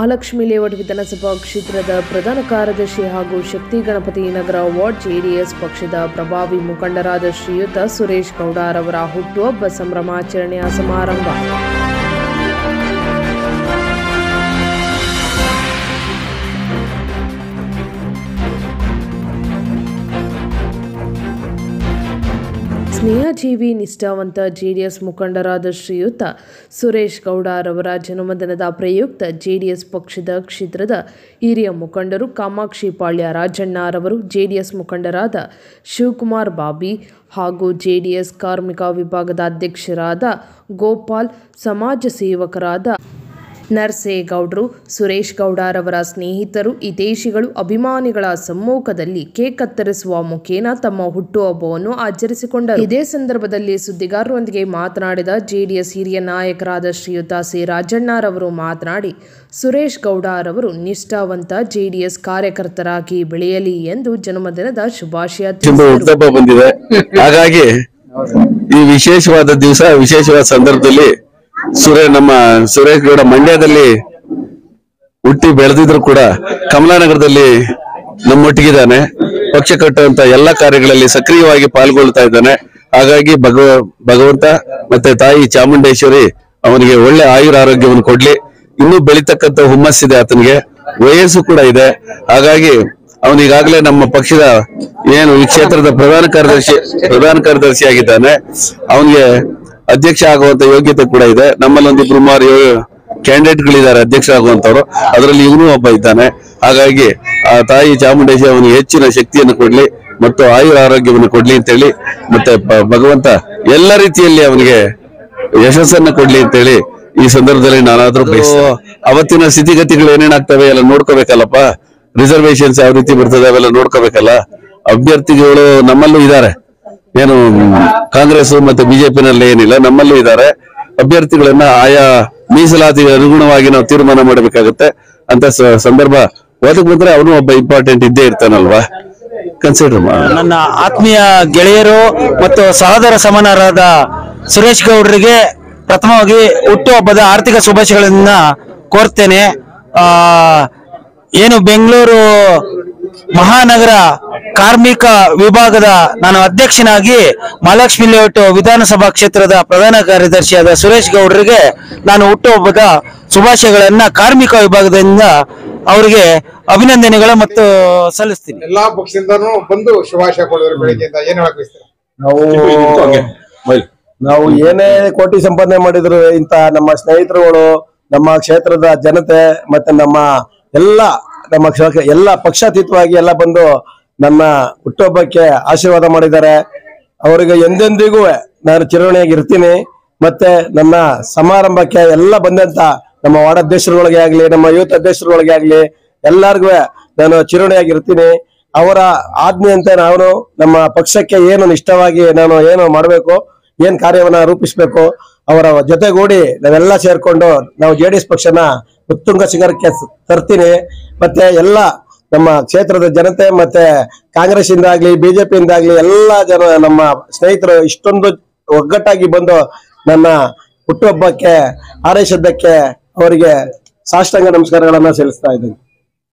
Mahalakshmi layout ವಿಧಾನಸಭಾ ಕ್ಷೇತ್ರದ ಪ್ರಧಾನ ಕಾರ್ಯದರ್ಶಿ ಹಾಗೂ ಶಕ್ತಿ ಗಣಪತಿ ನಗರ ವಾರ್ಡ್ ಜೆಡಿಎಸ್ ಪಕ್ಷದ ಪ್ರಭಾವಿ ಮುಖಂಡರಾದ ಶ್ರೀಯುತ ಸುರೇಶ್ ಗೌಡರವರ ಹುಟ್ಟುಹಬ್ಬ ಸಂಭ್ರಮಾಚರಣೆಯ ಸಮಾರಂಭ ಸ್ನೇಹಜೀವಿ ನಿಷ್ಠಾವಂತ ಜೆಡಿಎಸ್ ಮುಖಂಡರಾದ ಶ್ರೀಯುತ ಸುರೇಶ್ ಗೌಡರವರ ಜನ್ಮದಿನದ ಪ್ರಯುಕ್ತ ಜೆಡಿಎಸ್ ಪಕ್ಷದ ಕ್ಷೇತ್ರದ ಹಿರಿಯ ಮುಖಂಡರು ಕಾಮಾಕ್ಷಿ ಪಾಳ್ಯ ರಾಜಣ್ಣರವರು ಜೆಡಿಎಸ್ ಮುಖಂಡರಾದ ಶಿವಕುಮಾರ್ ಬಾಬಿ ಹಾಗೂ ಜೆಡಿಎಸ್ ಕಾರ್ಮಿಕ ವಿಭಾಗದ ಅಧ್ಯಕ್ಷರಾದ ಗೋಪಾಲ್ ಸಮಾಜ ಸೇವಕರಾದ ನರ್ಸೇಗೌಡರು ಸುರೇಶ್ ಗೌಡರವರ ಸ್ನೇಹಿತರು ಹಿತೈಷಿಗಳು ಅಭಿಮಾನಿಗಳ ಸಮ್ಮುಖದಲ್ಲಿ ಕೇಕ್ ಕತ್ತರಿಸುವ ಮುಖೇನ ತಮ್ಮ ಹುಟ್ಟುಹಬ್ಬವನ್ನು ಆಚರಿಸಿಕೊಂಡರು ಇದೇ ಸಂದರ್ಭದಲ್ಲಿ ಸುದ್ದಿಗಾರರೊಂದಿಗೆ ಮಾತನಾಡಿದ ಜೆಡಿಎಸ್ ಹಿರಿಯ ನಾಯಕರಾದ ಶ್ರೀಯುತ ಸಿ ರಾಜಣ್ಣರವರು ಮಾತನಾಡಿ ಸುರೇಶ್ ಗೌಡರವರು ನಿಷ್ಠಾವಂತ ಜೆಡಿಎಸ್ ಕಾರ್ಯಕರ್ತರಾಗಿ ಬೆಳೆಯಲಿ ಎಂದು ಜನ್ಮದಿನದ ಶುಭಾಶಯ ತುಂಬಾ ತಿಳಿಸಿದರು ಹುಟ್ಟುಹಬ್ಬ ಬಂದಿದೆ ಹಾಗಾಗಿ ಈ ವಿಶೇಷವಾದ ದಿವಸ ವಿಶೇಷವಾದ ಸಂದರ್ಭದಲ್ಲಿ ಸುರೇ ನಮ್ಮ ಸುರೇಶ್ ಗೌಡ ಮಂಡ್ಯದಲ್ಲಿ ಹುಟ್ಟಿ ಬೆಳೆದಿದ್ರು ಕೂಡ ಕಮಲಾನಗರದಲ್ಲಿ ನಮ್ಮೊಟ್ಟಿಗಿದ್ದಾನೆ ಪಕ್ಷ ಕಟ್ಟುವಂತ ಎಲ್ಲಾ ಕಾರ್ಯಗಳಲ್ಲಿ ಸಕ್ರಿಯವಾಗಿ ಪಾಲ್ಗೊಳ್ತಾ ಇದ್ದಾನೆ ಹಾಗಾಗಿ ಭಗವ ಭಗವಂತ ಮತ್ತೆ ತಾಯಿ ಚಾಮುಂಡೇಶ್ವರಿ ಅವನಿಗೆ ಒಳ್ಳೆ ಆಯುರ ಆರೋಗ್ಯವನ್ನು ಕೊಡ್ಲಿ ಇನ್ನೂ ಬೆಳಿತಕ್ಕಂತ ಹುಮ್ಮಸ್ಸಿದೆ ಆತನಿಗೆ ವಯಸ್ಸು ಕೂಡ ಇದೆ ಹಾಗಾಗಿ ಅವನಿಗಾಗಲೇ ನಮ್ಮ ಪಕ್ಷದ ಏನು ಈ ಕ್ಷೇತ್ರದ ಪ್ರಧಾನ ಕಾರ್ಯದರ್ಶಿ ಪ್ರಧಾನ ಕಾರ್ಯದರ್ಶಿ ಆಗಿದ್ದಾನೆ ಅವನಿಗೆ ಅಧ್ಯಕ್ಷ ಆಗುವಂತ ಯೋಗ್ಯತೆ ಕೂಡ ಇದೆ ನಮ್ಮಲ್ಲಿ ಒಂದಿಬ್ರು ಸುಮಾರು ಕ್ಯಾಂಡಿಡೇಟ್ ಗಳಿದ್ದಾರೆ ಅಧ್ಯಕ್ಷ ಆಗುವಂತವ್ರು ಅದರಲ್ಲಿ ಇವನು ಒಬ್ಬ ಇದ್ದಾನೆ ಹಾಗಾಗಿ ಆ ತಾಯಿ ಚಾಮುಂಡೇಶ್ವರಿ ಅವನಿಗೆ ಹೆಚ್ಚಿನ ಶಕ್ತಿಯನ್ನು ಕೊಡ್ಲಿ ಮತ್ತು ಆಯುರ ಆರೋಗ್ಯವನ್ನು ಕೊಡ್ಲಿ ಅಂತೇಳಿ ಮತ್ತೆ ಪ- ಭಗವಂತ ಎಲ್ಲ ರೀತಿಯಲ್ಲಿ ಅವನಿಗೆ ಯಶಸ್ಸನ್ನ ಕೊಡ್ಲಿ ಅಂತೇಳಿ ಈ ಸಂದರ್ಭದಲ್ಲಿ ನಾನಾದ್ರೂ ಬಯಸ್ತೇನೆ. ಅವತ್ತಿನ ಸ್ಥಿತಿಗತಿಗಳು ಏನೇನಾಗ್ತವೆ ಎಲ್ಲ ನೋಡ್ಕೋಬೇಕಲ್ಲಪ್ಪ ರಿಸರ್ವೇಶನ್ಸ್ ಯಾವ ರೀತಿ ಬರ್ತದೆ ಅವೆಲ್ಲ ನೋಡ್ಕೋಬೇಕಲ್ಲ ಅಭ್ಯರ್ಥಿಗಳು ನಮ್ಮಲ್ಲೂ ಇದ್ದಾರೆ ಏನು ಕಾಂಗ್ರೆಸ್ ಮತ್ತೆ ಬಿಜೆಪಿನಲ್ಲಿ ಏನಿಲ್ಲ ನಮ್ಮಲ್ಲೂ ಇದ್ದಾರೆ ಅಭ್ಯರ್ಥಿಗಳನ್ನ ಆಯಾ ಮೀಸಲಾತಿಗೆ ಅನುಗುಣವಾಗಿ ನಾವು ತೀರ್ಮಾನ ಮಾಡಬೇಕಾಗುತ್ತೆ ಅಂತ ಸ- ಸಂದರ್ಭ ಒದಗ್ ಬಂದ್ರೆ ಅವನು ಒಬ್ಬ ಇಂಪಾರ್ಟೆಂಟ್ ಇದ್ದೇ ಇರ್ತಾನಲ್ವಾ ಕನ್ಸಿಡರ್ ಮಾಡ ನನ್ನ ಆತ್ಮೀಯ ಗೆಳೆಯರು ಮತ್ತು ಸಹೋದರ ಸಮಾನರಾದ ಸುರೇಶ್ ಗೌಡರಿಗೆ ಪ್ರಥಮವಾಗಿ ಹುಟ್ಟುಹಬ್ಬದ ಆರ್ಥಿಕ ಶುಭಾಶಯಗಳನ್ನ ಕೋರ್ತೇನೆ ಆ ಏನು ಬೆಂಗಳೂರು ಮಹಾನಗರ ಕಾರ್ಮಿಕ ವಿಭಾಗದ ನಾನು ಅಧ್ಯಕ್ಷನಾಗಿ ಮಹಾಲಕ್ಷ್ಮಿ ಲೇಔಟ್ ವಿಧಾನಸಭಾ ಕ್ಷೇತ್ರದ ಪ್ರಧಾನ ಕಾರ್ಯದರ್ಶಿಯಾದ ಸುರೇಶ್ ಗೌಡರಿಗೆ ನಾನು ಹುಟ್ಟುಹಬ್ಬದ ಶುಭಾಶಯಗಳನ್ನ ಕಾರ್ಮಿಕ ವಿಭಾಗದಿಂದ ಅವರಿಗೆ ಅಭಿನಂದನೆಗಳು ಮತ್ತು ಸಲ್ಲಿಸ್ತೀನಿ ಎಲ್ಲಾ ಪಕ್ಷದಿಂದನೂ ಬಂದು ಶುಭಾಶಯ ಕೊಡಿದ್ರು ಬೆಳಿಗ್ಗೆಯಿಂದ ಏನ್ ಹೇಳಕ್ ಬಯಸ್ತೀರಾ ನಾವು ನಾವು ಏನೇ ಕೋಟಿ ಸಂಪಾದನೆ ಮಾಡಿದ್ರು ಇಂತ ನಮ್ಮ ಸ್ನೇಹಿತರುಗಳು ನಮ್ಮ ಕ್ಷೇತ್ರದ ಜನತೆ ಮತ್ತೆ ನಮ್ಮ ಎಲ್ಲ ನಮ್ಮ ಕ್ಷೇತ್ರ ಎಲ್ಲ ಪಕ್ಷಾತೀತವಾಗಿ ಎಲ್ಲ ಬಂದು ನನ್ನ ಹುಟ್ಟುಹಬ್ಬಕ್ಕೆ ಆಶೀರ್ವಾದ ಮಾಡಿದ್ದಾರೆ ಅವರಿಗೆ ಎಂದೆಂದಿಗೂ ನಾನು ಚಿರಋಣಿಯಾಗಿ ಇರ್ತೀನಿ ಮತ್ತೆ ನನ್ನ ಸಮಾರಂಭಕ್ಕೆ ಎಲ್ಲ ಬಂದಂತ ನಮ್ಮ ವಾರ್ಡ್ ಅಧ್ಯಕ್ಷರುಗಳಿಗೆ ಆಗ್ಲಿ ನಮ್ಮ ಯೂತ್ ಅಧ್ಯಕ್ಷರುಗಳಿಗೆ ಆಗ್ಲಿ ಎಲ್ಲರಿಗೂ ನಾನು ಚಿರಋಣಿಯಾಗಿ ಇರ್ತೀನಿ ಅವರ ಆಜ್ಞೆಯಂತೆ ನಾನು ನಮ್ಮ ಪಕ್ಷಕ್ಕೆ ಏನು ನಿಷ್ಠವಾಗಿ ನಾನು ಏನು ಮಾಡಬೇಕು ಏನ್ ಕಾರ್ಯವನ್ನ ರೂಪಿಸ್ಬೇಕು ಅವರ ಜೊತೆಗೂಡಿ ನಾವೆಲ್ಲ ಸೇರ್ಕೊಂಡು ನಾವು ಜೆ ಡಿ ಎಸ್ ಪಕ್ಷನ ಉತ್ತುಂಗ ಶಿಖರಕ್ಕೆ ಸ- ತರ್ತೀನಿ ಮತ್ತೆ ಎಲ್ಲ ನಮ್ಮ ಕ್ಷೇತ್ರದ ಜನತೆ ಮತ್ತೆ ಕಾಂಗ್ರೆಸ್ ಇಂದ ಆಗ್ಲಿ ಬಿಜೆಪಿ ಇಂದ ಆಗ್ಲಿ ಎಲ್ಲಾ ಜನ ನಮ್ಮ ಸ್ನೇಹಿತರು ಇಷ್ಟೊಂದು ಒಗ್ಗಟ್ಟಾಗಿ ಬಂದು ನನ್ನ ಹುಟ್ಟುಹಬ್ಬಕ್ಕೆ ಹಾರೈಸಿದ್ದಕ್ಕೆ ಅವರಿಗೆ ಸಾಷ್ಟಾಂಗ ನಮಸ್ಕಾರಗಳನ್ನ ಸಲ್ಲಿಸ್ತಾ ಇದ್ದೀನಿ